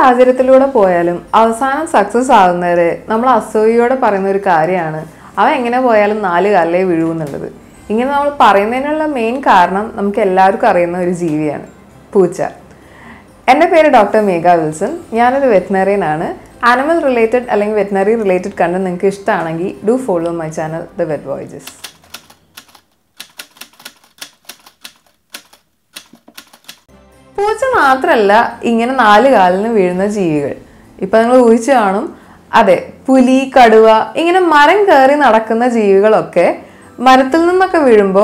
സാഹചര്യത്തിലൂടെ പോയാലും അവസാനം സക്സസ് ആകുന്നവരെ നമ്മൾ അസൂയയോടെ പറയുന്ന ഒരു കാര്യമാണ് അവൻ എങ്ങനെ പോയാലും നാല് കാലിലേ വീഴൂ എന്നുള്ളത് ഇങ്ങനെ നമ്മൾ പറയുന്നതിനുള്ള മെയിൻ കാരണം നമുക്ക് എല്ലാവർക്കും അറിയുന്ന ഒരു ജീവിയാണ് പൂച്ച എൻ്റെ പേര് ഡോക്ടർ മേഘ വിൽസൺ ഞാനൊരു വെറ്റിനറിയൻ ആണ് ആനിമൽ റിലേറ്റഡ് അല്ലെങ്കിൽ വെറ്റിനറി റിലേറ്റഡ് കണ്ട് നിങ്ങൾക്ക് ഇഷ്ടമാണെങ്കിൽ do follow my channel the vet voyages പൂച്ച മാത്രമല്ല ഇങ്ങനെ നാല് കാലിന് വീഴുന്ന ജീവികൾ ഇപ്പൊ നിങ്ങൾ ഊഹിച്ചു കാണും അതെ പുലി കടുവ ഇങ്ങനെ മരം കയറി നടക്കുന്ന ജീവികളൊക്കെ മരത്തിൽ നിന്നൊക്കെ വീഴുമ്പോൾ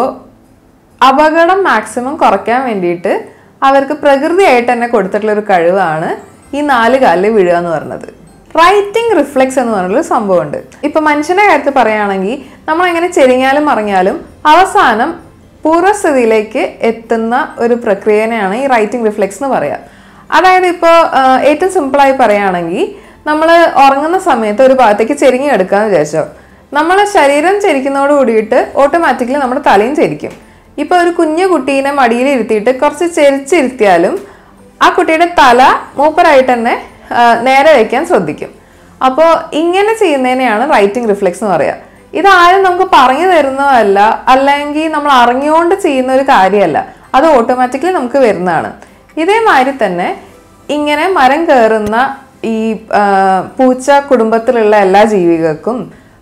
അപകടം മാക്സിമം കുറയ്ക്കാൻ വേണ്ടിയിട്ട് അവർക്ക് പ്രകൃതിയായിട്ട് തന്നെ കൊടുത്തിട്ടുള്ള ഒരു കഴിവാണ് ഈ നാല് കാലിൽ വീഴുക എന്ന് പറയുന്നത് റൈറ്റിംഗ് റിഫ്ലെക്സ് എന്ന് പറഞ്ഞൊരു സംഭവമുണ്ട് ഇപ്പൊ മനുഷ്യന്റെ കാര്യത്തിൽ പറയുകയാണെങ്കിൽ നമ്മൾ എങ്ങനെ ചെരിഞ്ഞാലും മറിഞ്ഞാലും അവസാനം പൂർവ്വസ്ഥിതിയിലേക്ക് എത്തുന്ന ഒരു പ്രക്രിയനെയാണ് ഈ റൈറ്റിംഗ് റിഫ്ലെക്സ് എന്ന് പറയാം അതായത് ഇപ്പോൾ ഏറ്റവും സിമ്പിളായി പറയുകയാണെങ്കിൽ നമ്മൾ ഉറങ്ങുന്ന സമയത്ത് ഒരു ഭാഗത്തേക്ക് ചെരിഞ്ഞ് എടുക്കാന്ന് വിചാരിച്ചോ നമ്മളെ ശരീരം ചെരിക്കുന്നതോട് കൂടിയിട്ട് ഓട്ടോമാറ്റിക്കലി നമ്മുടെ തലയും ചെരിക്കും ഇപ്പൊ ഒരു കുഞ്ഞു കുട്ടീനെ മടിയിൽ ഇരുത്തിയിട്ട് കുറച്ച് ചെരിച്ചിരുത്തിയാലും ആ കുട്ടിയുടെ തല മൂപ്പറായിട്ട് തന്നെ ആ, നേരെ വയ്ക്കാൻ ശ്രദ്ധിക്കും അപ്പോൾ ഇങ്ങനെ ചെയ്യുന്നതിനെയാണ് റൈറ്റിംഗ് റിഫ്ലെക്സ് എന്ന് പറയുക ഇതാരും നമുക്ക് പറഞ്ഞു തരുന്നതല്ല അല്ലെങ്കിൽ നമ്മൾ അറിഞ്ഞുകൊണ്ട് ചെയ്യുന്ന ഒരു കാര്യമല്ല അത് ഓട്ടോമാറ്റിക്കലി നമുക്ക് വരുന്നതാണ് ഇതേമാതിരി തന്നെ ഇങ്ങനെ മരം കയറുന്ന ഈ ആ, പൂച്ച കുടുംബത്തിലുള്ള എല്ലാ ജീവികൾക്കും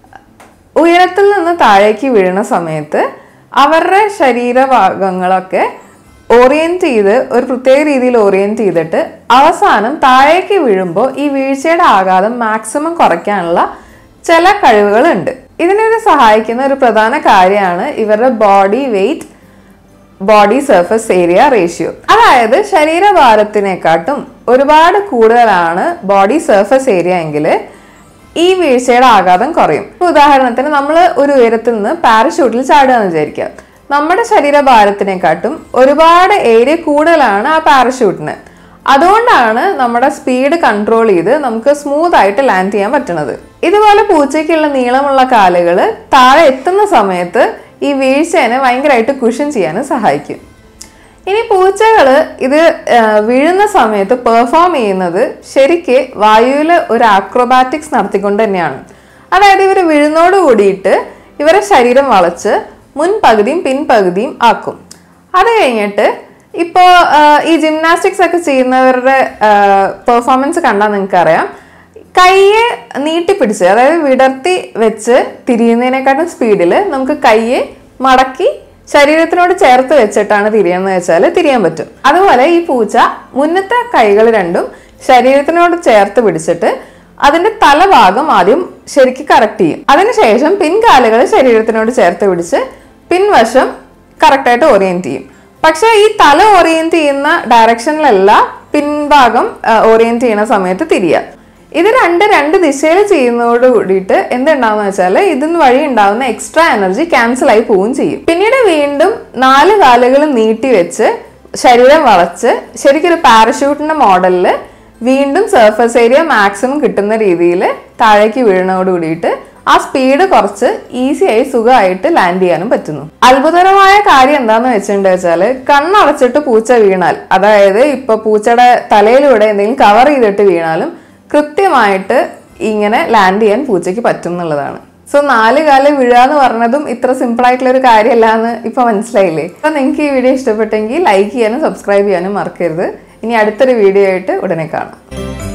ഉയരത്തിൽ നിന്ന് താഴേക്ക് വീഴുന്ന സമയത്ത് അവരുടെ ശരീരഭാഗങ്ങളൊക്കെ ഓറിയന്റ് ചെയ്ത് ഒരു പ്രത്യേക രീതിയിൽ ഓറിയന്റ് ചെയ്തിട്ട് അവസാനം താഴേക്ക് വീഴുമ്പോൾ ഈ വീഴ്ചയുടെ ആഘാതം മാക്സിമം കുറയ്ക്കാനുള്ള ചില കഴിവുകളുണ്ട് ഇതിനെ സഹായിക്കുന്ന ഒരു പ്രധാന കാര്യമാണ് ഇവരുടെ body weight body surface area ratio അതായത് ശരീരഭാരത്തിനെക്കാട്ടും ഒരുപാട് കൂടുതലാണ് ബോഡി സർഫസ് ഏരിയ എങ്കിൽ ഈ വീഴ്ചയുടെ ആഘാതം കുറയും ഇപ്പൊ ഉദാഹരണത്തിന് നമ്മൾ ഒരു ഉയരത്തിൽ നിന്ന് പാരഷൂട്ടിൽ ചാടുകയെന്ന് വിചാരിക്കുക നമ്മുടെ ശരീരഭാരത്തിനെക്കാട്ടും ഒരുപാട് ഏരിയ കൂടുതലാണ് ആ പാരഷൂട്ടിന് അതുകൊണ്ടാണ് നമ്മുടെ സ്പീഡ് കൺട്രോൾ ചെയ്ത് നമുക്ക് സ്മൂത്ത് ആയിട്ട് ലാൻഡ് ചെയ്യാൻ പറ്റുന്നത് ഇതുപോലെ പൂച്ചയ്ക്കുള്ള നീളമുള്ള കാലുകൾ താഴെ എത്തുന്ന സമയത്ത് ഈ വീഴ്ചേനെ ഭയങ്കരമായിട്ട് കുഷൻ ചെയ്യാനും സഹായിക്കും ഇനി പൂച്ചകൾ ഇത് ആ, വീഴുന്ന സമയത്ത് പെർഫോം ചെയ്യുന്നത് ശരിക്ക് വായുവിൽ ഒരു ആക്രോബാറ്റിക്സ് നടത്തിക്കൊണ്ട് തന്നെയാണ് അതായത് ഇവർ വീഴുന്നോട് കൂടിയിട്ട് ഇവരെ ശരീരം വളച്ച് മുൻപകുതിയും പിൻപകുതിയും ആക്കും അത് കഴിഞ്ഞിട്ട് ഇപ്പോൾ ഈ ജിംനാസ്റ്റിക്സ് ഒക്കെ ചെയ്യുന്നവരുടെ പെർഫോമൻസ് കണ്ടാൽ നിങ്ങൾക്ക് അറിയാം കയ്യെ നീട്ടിപ്പിടിച്ച് അതായത് വിടർത്തി വെച്ച് തിരിയുന്നതിനെക്കാട്ടും സ്പീഡിൽ നമുക്ക് കയ്യെ മടക്കി ശരീരത്തിനോട് ചേർത്ത് വെച്ചിട്ടാണ് തിരിയാന്ന് വെച്ചാൽ തിരിയാൻ പറ്റും അതുപോലെ ഈ പൂച്ച മുന്നത്തെ കൈകൾ രണ്ടും ശരീരത്തിനോട് ചേർത്ത് പിടിച്ചിട്ട് അതിന്റെ തലഭാഗം ആദ്യം ശരിക്ക് കറക്റ്റ് ചെയ്യും അതിനുശേഷം പിൻകാലുകൾ ശരീരത്തിനോട് ചേർത്ത് പിടിച്ച് പിൻവശം കറക്റ്റായിട്ട് ഓറിയന്റ് ചെയ്യും പക്ഷെ ഈ തല ഓറിയന്റ് ചെയ്യുന്ന ഡയറക്ഷനിലല്ല പിൻഭാഗം ഓറിയന്റ് ചെയ്യുന്ന സമയത്ത് തിരിയുക ഇത് രണ്ട് രണ്ട് ദിശയിൽ ചെയ്യുന്നതോട് കൂടിയിട്ട് എന്തുണ്ടാവുന്ന വെച്ചാൽ ഇതിന് വഴി ഉണ്ടാവുന്ന എക്സ്ട്രാ എനർജി ക്യാൻസൽ ആയി പോവുകയും ചെയ്യും പിന്നീട് വീണ്ടും നാല് കാലുകൾ നീട്ടി വെച്ച് ശരീരം വളച്ച് ശരിക്കും ഒരു പാരഷൂട്ടിന്റെ മോഡലിൽ വീണ്ടും സർഫസ് ഏരിയ മാക്സിമം കിട്ടുന്ന രീതിയിൽ താഴേക്ക് വീഴുന്നതോട് കൂടിയിട്ട് ആ സ്പീഡ് കുറച്ച് ഈസി ആയി സുഖമായിട്ട് ലാൻഡ് ചെയ്യാനും പറ്റുന്നു അത്ഭുതകരമായ കാര്യം എന്താന്ന് വെച്ചിട്ടുണ്ട് വെച്ചാല് കണ്ണടച്ചിട്ട് പൂച്ച വീണാൽ അതായത് ഇപ്പൊ പൂച്ചയുടെ തലയിലൂടെ എന്തെങ്കിലും കവർ ചെയ്തിട്ട് വീണാലും കൃത്യമായിട്ട് ഇങ്ങനെ ലാൻഡ് ചെയ്യാൻ പൂച്ചയ്ക്ക് പറ്റും എന്നുള്ളതാണ് സോ നാല് കാല് വീഴുക എന്ന് പറഞ്ഞതും ഇത്ര സിമ്പിൾ ആയിട്ടുള്ള ഒരു കാര്യമല്ല എന്ന് ഇപ്പൊ മനസ്സിലായില്ലേ അപ്പൊ നിങ്ങൾക്ക് ഈ വീഡിയോ ഇഷ്ടപ്പെട്ടെങ്കിൽ ലൈക്ക് ചെയ്യാനും സബ്സ്ക്രൈബ് ചെയ്യാനും മറക്കരുത് ഇനി അടുത്തൊരു വീഡിയോ ആയിട്ട് ഉടനെ കാണാം